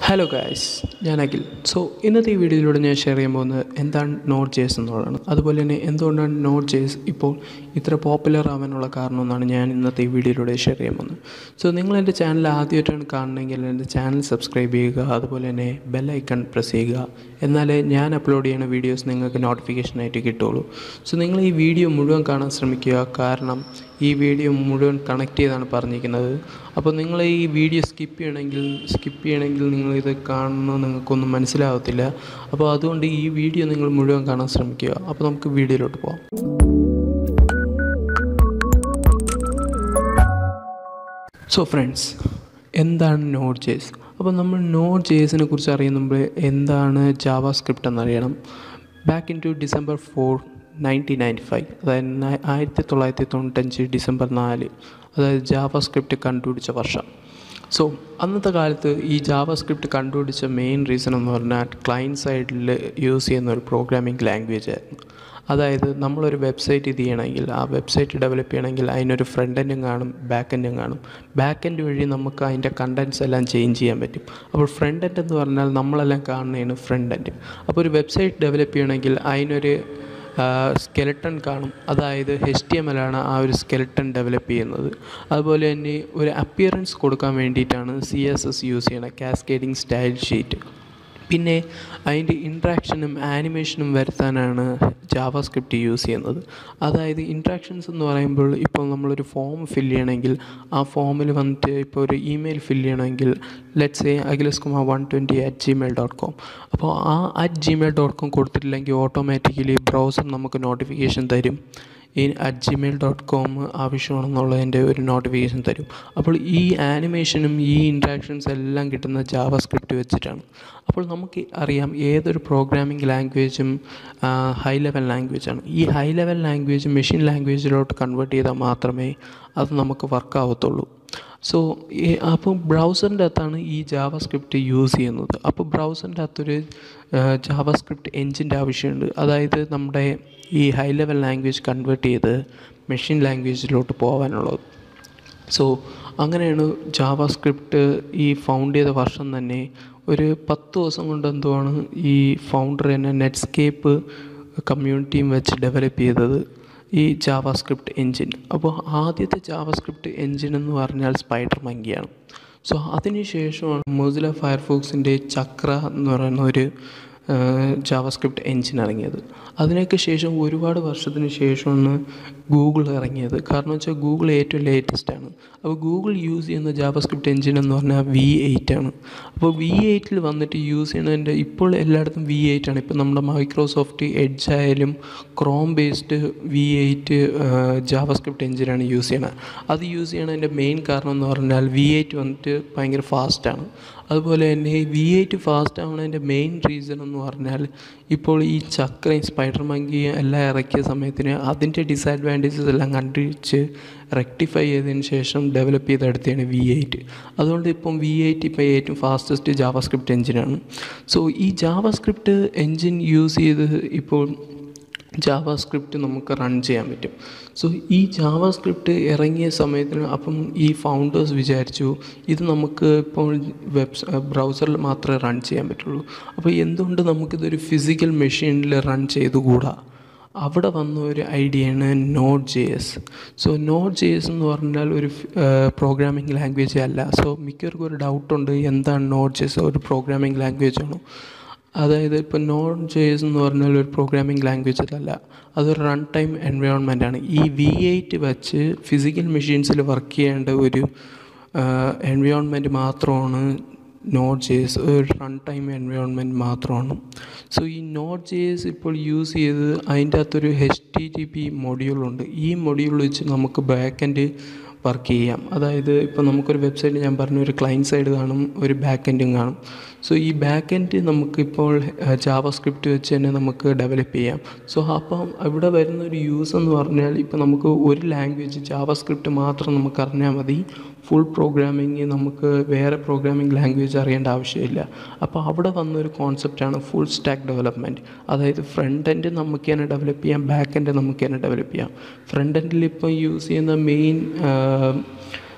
hello guys ഞാൻ Akhil so ഇന്നത്തെ ഈ വീഡിയോയിലൂടെ ഞാൻ ഷെയർ ചെയ്യാൻ പോകുന്നത് എന്താണ് നോട്ട് ജേസ് എന്നുള്ളതാണ് അതുപോലെ തന്നെ എന്തുകൊണ്ടാണ് നോട്ട് ജേസ് ഇപ്പോൾ ഇത്ര പോപ്പുലർ ആവാനുള്ള കാരണം എന്നാണ് ഞാൻ ഇന്നത്തെ ഈ വീഡിയോയിലൂടെ ഷെയർ ചെയ്യാൻ പോകുന്നത് സോ നിങ്ങൾ എൻ്റെ ചാനൽ ആദ്യമായിട്ടാണ് കാണണമെങ്കിൽ എൻ്റെ ചാനൽ സബ്സ്ക്രൈബ് ചെയ്യുക അതുപോലെ തന്നെ ബെൽ ഐക്കൺ പ്രസ് ചെയ്യുക എന്നാലേ ഞാൻ അപ്ലോഡ് ചെയ്യുന്ന വീഡിയോസ് നിങ്ങൾക്ക് നോട്ടിഫിക്കേഷനായിട്ട് കിട്ടുള്ളൂ സോ നിങ്ങൾ ഈ വീഡിയോ മുഴുവൻ കാണാൻ ശ്രമിക്കുക കാരണം ഈ വീഡിയോ മുഴുവൻ കണക്ട് ചെയ്താണ് പറഞ്ഞിരിക്കുന്നത് അപ്പോൾ നിങ്ങൾ ഈ വീഡിയോ സ്കിപ്പ് ചെയ്യണമെങ്കിൽ സ്കിപ്പ് ചെയ്യണമെങ്കിൽ നിങ്ങളിത് കാണുന്നത് നിങ്ങൾക്കൊന്നും മനസ്സിലാവത്തില്ല അപ്പോൾ അതുകൊണ്ട് ഈ വീഡിയോ നിങ്ങൾ മുഴുവൻ കാണാൻ ശ്രമിക്കുക അപ്പോൾ നമുക്ക് വീഡിയോയിലോട്ട് പോകാം സോ ഫ്രണ്ട്സ് എന്താണ് നോട്ട് ജേസ് അപ്പോൾ നമ്മൾ നോട്ട് ജേസിനെ കുറിച്ച് അറിയുന്ന മുമ്പ് എന്താണ് ജാവ സ്ക്രിപ്റ്റ് എന്നറിയണം back in to December four nineteen ninety five അതായത് ന- ആയിരത്തി തൊള്ളായിരത്തി തൊണ്ണൂറ്റഞ്ച് ഡിസംബർ നാല് അതായത് ജാവ സ്ക്രിപ്റ്റ് കണ്ടുപിടിച്ച വർഷം സോ അന്നത്തെ കാലത്ത് ഈ ജാവ സ്ക്രിപ്റ്റ് കണ്ടുപിടിച്ച മെയിൻ റീസൺ എന്ന് പറഞ്ഞാൽ ക്ലയൻറ്റ് സൈഡിൽ യൂസ് ചെയ്യുന്ന ഒരു പ്രോഗ്രാമിംഗ് ലാംഗ്വേജ് ആയിരുന്നു അതായത് നമ്മളൊരു വെബ്സൈറ്റ് ഇത് ചെയ്യണമെങ്കിൽ ആ വെബ്സൈറ്റ് ഡെവലപ്പ് ചെയ്യണമെങ്കിൽ അതിനൊരു ഫ്രണ്ട് എൻഡും കാണും ബാക്ക് എൻഡും കാണും ബാക്ക് എൻഡ് വഴി നമുക്ക് അതിൻ്റെ കണ്ടൻറ്റ്സ് എല്ലാം ചേഞ്ച് ചെയ്യാൻ പറ്റും അപ്പോൾ ഫ്രണ്ട് എൻഡ് എന്ന് പറഞ്ഞാൽ നമ്മളെല്ലാം കാണുന്നതാണ് ഫ്രണ്ട് എൻഡ് അപ്പോൾ ഒരു വെബ്സൈറ്റ് ഡെവലപ്പ് ചെയ്യണമെങ്കിൽ അതിനൊരു സ്കെലട്ടൺ കാണും അതായത് എച്ച് ടി എം എല്ലാണ് ആ ഒരു സ്കെലട്ടൺ ഡെവലപ്പ് ചെയ്യുന്നത് അതുപോലെ തന്നെ ഒരു അപ്പിയറൻസ് കൊടുക്കാൻ വേണ്ടിയിട്ടാണ് സി എസ് എസ് യൂസ് ചെയ്യണത് കാസ്കേഡിങ് സ്റ്റൈൽ ഷീറ്റ് പിന്നെ അതിൻ്റെ ഇൻട്രാക്ഷനും ആനിമേഷനും വരുത്താനാണ് ജാവ സ്ക്രിപ്റ്റ് യൂസ് ചെയ്യുന്നത് അതായത് ഇൻട്രാക്ഷൻസ് എന്ന് പറയുമ്പോൾ ഇപ്പോൾ നമ്മളൊരു ഫോം ഫില്ല് ചെയ്യണമെങ്കിൽ ആ ഫോമിൽ വന്നിട്ട് ഇപ്പോൾ ഒരു ഇമെയിൽ ഫില്ല് ചെയ്യണമെങ്കിൽ let's a Akhilas Kumar one twenty at Gmail dot com അപ്പോൾ ആ അറ്റ് ജിമെയിൽ ഡോട്ട് കോം കൊടുത്തിട്ടില്ലെങ്കിൽ ഓട്ടോമാറ്റിക്കലി ബ്രൗസർ നമുക്ക് നോട്ടിഫിക്കേഷൻ തരും ഈ അറ്റ് ജിമെയിൽ ഡോട്ട് കോം ആവശ്യമാണെന്നുള്ളതിൻ്റെ ഒരു നോട്ടിഫിക്കേഷൻ തരും അപ്പോൾ ഈ ആനിമേഷനും ഈ ഇൻട്രാക്ഷൻസ് എല്ലാം കിട്ടുന്ന ജാവ സ്ക്രിപ്റ്റ് വെച്ചിട്ടാണ് അപ്പോൾ നമുക്ക് അറിയാം ഏതൊരു പ്രോഗ്രാമിംഗ് ലാംഗ്വേജും ഹൈ ലെവൽ ലാംഗ്വേജാണ് ഈ ഹൈ ലെവൽ ലാംഗ്വേജ് മെഷീൻ ലാംഗ്വേജിലോട്ട് കൺവേർട്ട് ചെയ്താൽ മാത്രമേ അത് നമുക്ക് വർക്ക് ആവത്തുള്ളൂ സോ അപ്പോൾ ബ്രൗസറിൻ്റെ അകത്താണ് ഈ ജാവ സ്ക്രിപ്റ്റ് യൂസ് ചെയ്യുന്നത് അപ്പോൾ ബ്രൗസറിൻ്റെ അകത്തൊരു ജാവ സ്ക്രിപ്റ്റ് എൻജിൻ്റെ ആവശ്യമുണ്ട് അതായത് നമ്മുടെ ഈ ഹൈ ലെവൽ ലാംഗ്വേജ് കൺവേർട്ട് ചെയ്ത് മെഷീൻ ലാംഗ്വേജിലോട്ട് പോകാനുള്ളത് സോ അങ്ങനെയാണ് ജാവ സ്ക്രിപ്റ്റ് ഈ ഫൗണ്ട് ചെയ്ത വർഷം തന്നെ ഒരു പത്ത് ദിവസം കൊണ്ട് എന്തുവാണ് ഈ ഫൗണ്ടർ തന്നെ നെറ്റ്സ്കേപ്പ് കമ്മ്യൂണിറ്റിയും വെച്ച് ഡെവലപ്പ് ചെയ്തത് ഈ ജാവ സ്ക്രിപ്റ്റ് എൻജിൻ അപ്പോൾ ആദ്യത്തെ ജാവ സ്ക്രിപ്റ്റ് എൻജിൻ എന്ന് പറഞ്ഞാൽ സ്പൈഡർ മങ്കിയാണ് സോ അതിന് ശേഷമാണ് മൊസില ഫയർഫോക്സിൻ്റെ ചക്ര എന്ന് പറയുന്ന ഒരു ജാവ സ്ക്രിപ്റ്റ് എൻജിൻ ഇറങ്ങിയത് അതിനൊക്കെ ശേഷം ഒരുപാട് വർഷത്തിന് ശേഷമാണ് ഗൂഗിൾ ഇറങ്ങിയത് കാരണം വെച്ചാൽ ഗൂഗിൾ ഏറ്റവും ലേറ്റസ്റ്റ് ആണ് അപ്പോൾ ഗൂഗിൾ യൂസ് ചെയ്യുന്ന ജാവ സ്ക്രിപ്റ്റ് എൻജിൻ എന്ന് പറഞ്ഞാൽ വി എയ്റ്റ് ആണ് അപ്പോൾ വി എയ്റ്റിൽ വന്നിട്ട് യൂസ് ചെയ്യുന്നതിൻ്റെ ഇപ്പോൾ എല്ലായിടത്തും വി എയ്റ്റ് ആണ് ഇപ്പോൾ നമ്മുടെ മൈക്രോസോഫ്റ്റ് എഡ്ജ് ആയാലും Chrome based V eight JavaScript എൻജിനാണ് യൂസ് ചെയ്യണത് അത് യൂസ് ചെയ്യണതിൻ്റെ മെയിൻ കാരണം എന്ന് പറഞ്ഞാൽ വി എയ്റ്റ് വന്നിട്ട് ഭയങ്കര ഫാസ്റ്റാണ് അതുപോലെ തന്നെ വി എയ്റ്റ് ഫാസ്റ്റ് ആവുന്നതിൻ്റെ മെയിൻ റീസൺ എന്ന് പറഞ്ഞാൽ ഇപ്പോൾ ഈ ചക്രയും സ്പൈഡർ മങ്കിയും എല്ലാം ഇറക്കിയ സമയത്തിന് അതിൻ്റെ ഡിസഡ്വാൻറ്റേജസ് എല്ലാം കണ്ടുപിടിച്ച് റെക്ടിഫൈ ചെയ്തതിന് ശേഷം ഡെവലപ്പ് ചെയ്തെടുത്തതാണ് വി എയ്റ്റ് അതുകൊണ്ട് ഇപ്പം വി എയ്റ്റ് ഇപ്പോൾ ഏറ്റവും ഫാസ്റ്റസ്റ്റ് ജാവ സ്ക്രിപ്റ്റ് എഞ്ചിനാണ് സോ ഈ ജാവ സ്ക്രിപ്റ്റ് എൻജിൻ യൂസ് ചെയ്ത് ഇപ്പോൾ ജാവ സ്ക്രിപ്റ്റ് നമുക്ക് റൺ ചെയ്യാൻ പറ്റും സോ ഈ ജാവ സ്ക്രിപ്റ്റ് ഇറങ്ങിയ സമയത്തിന് അപ്പം ഈ ഫൗണ്ടേഴ്സ് വിചാരിച്ചു ഇത് നമുക്ക് ഇപ്പോൾ വെബ് ബ്രൗസറിൽ മാത്രമേ റൺ ചെയ്യാൻ പറ്റുള്ളൂ അപ്പോൾ എന്തുകൊണ്ട് നമുക്കിതൊരു ഫിസിക്കൽ മെഷീനിൽ റൺ ചെയ്തുകൂടാ അവിടെ വന്ന ഒരു ഐഡിയയാണ് node J S so node J S എന്ന് പറഞ്ഞാൽ ഒരു പ്രോഗ്രാമിംഗ് ലാംഗ്വേജ് അല്ല സോ മിക്കവർക്കും ഒരു ഡൗട്ടുണ്ട് എന്താണ് നോട്ട് ജെ എസ് ഒരു പ്രോഗ്രാമിംഗ് ലാംഗ്വേജ് ആണോ അതായത് ഇപ്പോൾ നോട്ട് ജെ എസ് എന്ന് പറഞ്ഞാൽ ഒരു പ്രോഗ്രാമിംഗ് ലാംഗ്വേജ് അല്ല അതൊരു റൺ ടൈം എൻവയോൺമെൻ്റ് ആണ് ഈ വി എയ്റ്റ് വെച്ച് ഫിസിക്കൽ മെഷീൻസിൽ വർക്ക് ചെയ്യേണ്ട ഒരു എൻവയോൺമെൻറ്റ് മാത്രമാണ് നോട്ട് ജെ എസ് ഒരു റൺ ടൈം എൻവയോൺമെൻറ്റ് മാത്രമാണ് സോ ഈ നോട്ട് ജെ എസ് ഇപ്പോൾ യൂസ് ചെയ്ത് അതിൻ്റെ അകത്തൊരു എച്ച് ടി ടി പി മൊഡ്യൂളുണ്ട് ഈ മൊഡ്യൂൾ വെച്ച് നമുക്ക് ബാക്ക് എൻഡ് വർക്ക് ചെയ്യാം അതായത് ഇപ്പോൾ നമുക്കൊരു വെബ്സൈറ്റ് ഞാൻ പറഞ്ഞ ഒരു ക്ലയൻറ്റ് സൈഡ് കാണും ഒരു ബാക്ക് എൻഡും കാണും സോ ഈ ബാക്ക് എൻഡ് നമുക്കിപ്പോൾ ജാവ സ്ക്രിപ്റ്റ് വെച്ച് തന്നെ നമുക്ക് ഡെവലപ്പ് ചെയ്യാം സോ അപ്പം ഇവിടെ വരുന്ന ഒരു യൂസ് എന്ന് പറഞ്ഞാൽ ഇപ്പോൾ നമുക്ക് ഒരു ലാംഗ്വേജ് ജാവ സ്ക്രിപ്റ്റ് മാത്രം നമുക്ക് അറിഞ്ഞാൽ മതി ഫുൾ പ്രോഗ്രാമിങ് നമുക്ക് വേറെ പ്രോഗ്രാമിംഗ് ലാംഗ്വേജ് അറിയേണ്ട ആവശ്യമില്ല അപ്പോൾ അവിടെ വന്നൊരു കോൺസെപ്റ്റാണ് ഫുൾ സ്റ്റാക്ക് ഡെവലപ്മെൻറ്റ് അതായത് ഫ്രണ്ട് എൻഡ് നമുക്ക് തന്നെ ഡെവലപ്പ് ചെയ്യാം ബാക്ക് എൻഡ് നമുക്ക് തന്നെ ഡെവലപ്പ് ചെയ്യാം ഫ്രണ്ട് എൻഡിൽ ഇപ്പോൾ യൂസ് ചെയ്യുന്ന മെയിൻ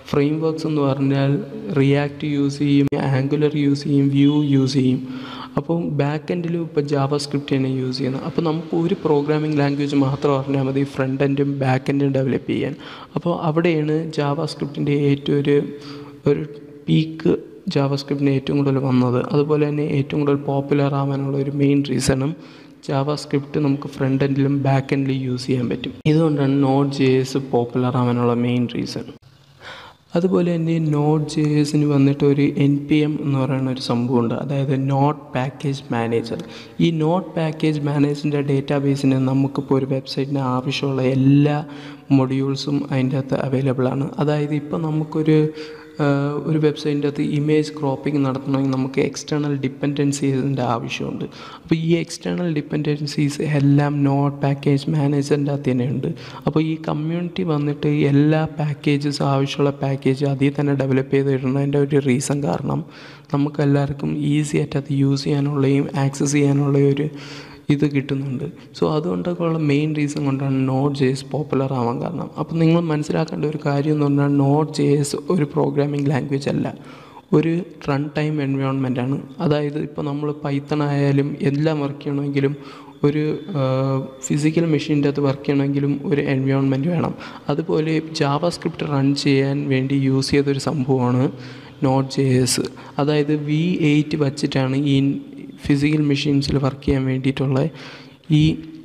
ഫ്രെയിം വർക്ക്സ് എന്ന് പറഞ്ഞാൽ റിയാക്ട് യൂസ് ചെയ്യും ആംഗുലർ യൂസ് ചെയ്യും വ്യൂ യൂസ് ചെയ്യും അപ്പം ബാക്ക് എൻഡിലും ഇപ്പോൾ ജാവ സ്ക്രിപ്റ്റ് തന്നെ യൂസ് ചെയ്യുന്നത് അപ്പോൾ നമുക്ക് ഒരു പ്രോഗ്രാമിംഗ് ലാംഗ്വേജ് മാത്രം അറിഞ്ഞാൽ മതി ഫ്രണ്ട് എൻഡും ബാക്ക് എൻഡും ഡെവലപ്പ് ചെയ്യാൻ അപ്പോൾ അവിടെയാണ് ജാവ സ്ക്രിപ്റ്റിൻ്റെ ഏറ്റവും ഒരു ഒരു പീക്ക് ജാവ സ്ക്രിപ്റ്റിന് ഏറ്റവും കൂടുതൽ വന്നത് അതുപോലെ തന്നെ ഏറ്റവും കൂടുതൽ പോപ്പുലർ ആവാനുള്ള ഒരു മെയിൻ റീസണും ജാവ സ്ക്രിപ്റ്റ് നമുക്ക് ഫ്രണ്ട് എൻഡിലും ബാക്ക് എൻഡിലും യൂസ് ചെയ്യാൻ പറ്റും ഇതുകൊണ്ടാണ് നോട്ട് ജെ എസ് പോപ്പുലർ ആവാനുള്ള മെയിൻ റീസൺ അതുപോലെ തന്നെ നോട്ട് ജെ എസിന് വന്നിട്ട് ഒരു എൻ പി എം എന്ന് പറയുന്ന ഒരു സംഭവമുണ്ട് അതായത് നോട്ട് പാക്കേജ് മാനേജർ ഈ നോട്ട് പാക്കേജ് മാനേജറിൻ്റെ ഡേറ്റാ ബേസിന് നമുക്കിപ്പോൾ ഒരു വെബ്സൈറ്റിന് ആവശ്യമുള്ള എല്ലാ മൊഡ്യൂൾസും അതിൻ്റെ അകത്ത് അവൈലബിൾ ആണ് അതായത് ഇപ്പോൾ നമുക്കൊരു ഒരു വെബ്സൈറ്റിൻ്റെ അകത്ത് ഇമേജ് ക്രോപ്പിംഗ് നടത്തണമെങ്കിൽ നമുക്ക് എക്സ്റ്റേണൽ ഡിപ്പെൻഡൻസീസിൻ്റെ ആവശ്യമുണ്ട് അപ്പോൾ ഈ എക്സ്റ്റേണൽ ഡിപ്പെൻഡൻസീസ് എല്ലാം നോട്ട് പാക്കേജ് മാനേജറിൻ്റെ അകത്ത് തന്നെ ഉണ്ട് അപ്പോൾ ഈ കമ്മ്യൂണിറ്റി വന്നിട്ട് എല്ലാ പാക്കേജസ് ആവശ്യമുള്ള പാക്കേജ് അതിൽ തന്നെ ഡെവലപ്പ് ചെയ്ത് ഇടുന്നതിൻ്റെ ഒരു റീസൺ കാരണം നമുക്ക് എല്ലാവർക്കും ഈസി ആയിട്ട് അത് യൂസ് ചെയ്യാനുള്ളയും ആക്സസ് ചെയ്യാനുള്ള ഒരു ഇത് കിട്ടുന്നുണ്ട് സോ അതുകൊണ്ടൊക്കെ ഉള്ള മെയിൻ റീസൺ കൊണ്ടാണ് നോട്ട് ജെ എസ് പോപ്പുലർ ആവാൻ കാരണം അപ്പം നിങ്ങൾ മനസ്സിലാക്കേണ്ട ഒരു കാര്യം എന്ന് പറഞ്ഞാൽ നോട്ട് ജെ എസ് ഒരു പ്രോഗ്രാമിംഗ് ലാംഗ്വേജ് അല്ല ഒരു റൺ ടൈം എൻവയോൺമെൻ്റ് ആണ് അതായത് ഇപ്പോൾ നമ്മൾ പൈത്തൺ ആയാലും എല്ലാം വർക്ക് ചെയ്യണമെങ്കിലും ഒരു ഫിസിക്കൽ മെഷീൻ്റെ അകത്ത് വർക്ക് ചെയ്യണമെങ്കിലും ഒരു എൻവയോൺമെൻറ്റ് വേണം അതുപോലെ ജാവ സ്ക്രിപ്റ്റ് റൺ ചെയ്യാൻ വേണ്ടി യൂസ് ചെയ്തൊരു സംഭവമാണ് നോട്ട് ജെ എസ് അതായത് വി എയ്റ്റ് വച്ചിട്ടാണ് ഈ ഫിസിക്കൽ മെഷീൻസിൽ വർക്ക് ചെയ്യാൻ വേണ്ടിയിട്ടുള്ള ഈ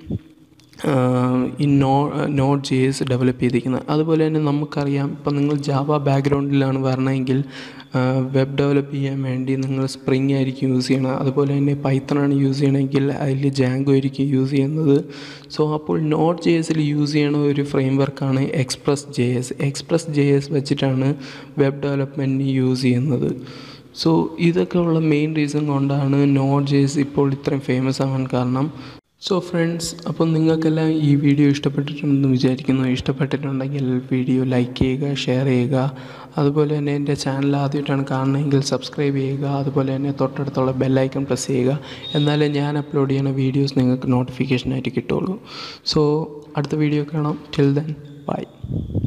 ഈ no node J S develop ചെയ്തിരിക്കുന്നത് അതുപോലെ തന്നെ നമുക്കറിയാം ഇപ്പം നിങ്ങൾ ജാവ ബാക്ക്ഗ്രൗണ്ടിലാണ് വരണമെങ്കിൽ വെബ് ഡെവലപ്പ് ചെയ്യാൻ വേണ്ടി നിങ്ങൾ സ്പ്രിങ് ആയിരിക്കും യൂസ് ചെയ്യണം അതുപോലെ തന്നെ പൈത്തണാണ് യൂസ് ചെയ്യണമെങ്കിൽ അതിൽ ജാങ്കോ ആയിരിക്കും യൂസ് ചെയ്യുന്നത് സോ അപ്പോൾ നോട്ട് ജെ എസിൽ യൂസ് ചെയ്യണ ഒരു ഫ്രെയിം വർക്കാണ് Express J S Express J S വെച്ചിട്ടാണ് വെബ് ഡെവലപ്മെൻറ്റിന് യൂസ് ചെയ്യുന്നത് സോ ഇതൊക്കെ ഉള്ള മെയിൻ റീസൺ കൊണ്ടാണ് നോട്ട് ജെ എസ് ഇപ്പോൾ ഇത്രയും ഫേമസ് ആവാൻ കാരണം സോ ഫ്രണ്ട്സ് അപ്പോൾ നിങ്ങൾക്കെല്ലാം ഈ വീഡിയോ ഇഷ്ടപ്പെട്ടിട്ടുണ്ടെന്ന് വിചാരിക്കുന്നു ഇഷ്ടപ്പെട്ടിട്ടുണ്ടെങ്കിൽ വീഡിയോ ലൈക്ക് ചെയ്യുക ഷെയർ ചെയ്യുക അതുപോലെ തന്നെ എൻ്റെ ചാനൽ ആദ്യമായിട്ടാണ് കാണുന്നതെങ്കിൽ സബ്സ്ക്രൈബ് ചെയ്യുക അതുപോലെ തന്നെ തൊട്ടടുത്തുള്ള ബെല്ലൈക്കൺ പ്രസ് ചെയ്യുക എന്നാലേ ഞാൻ അപ്ലോഡ് ചെയ്യുന്ന വീഡിയോസ് നിങ്ങൾക്ക് നോട്ടിഫിക്കേഷനായിട്ട് കിട്ടുള്ളൂ സോ അടുത്ത വീഡിയോ കാണാം ടിൽ ദെൻ ബൈ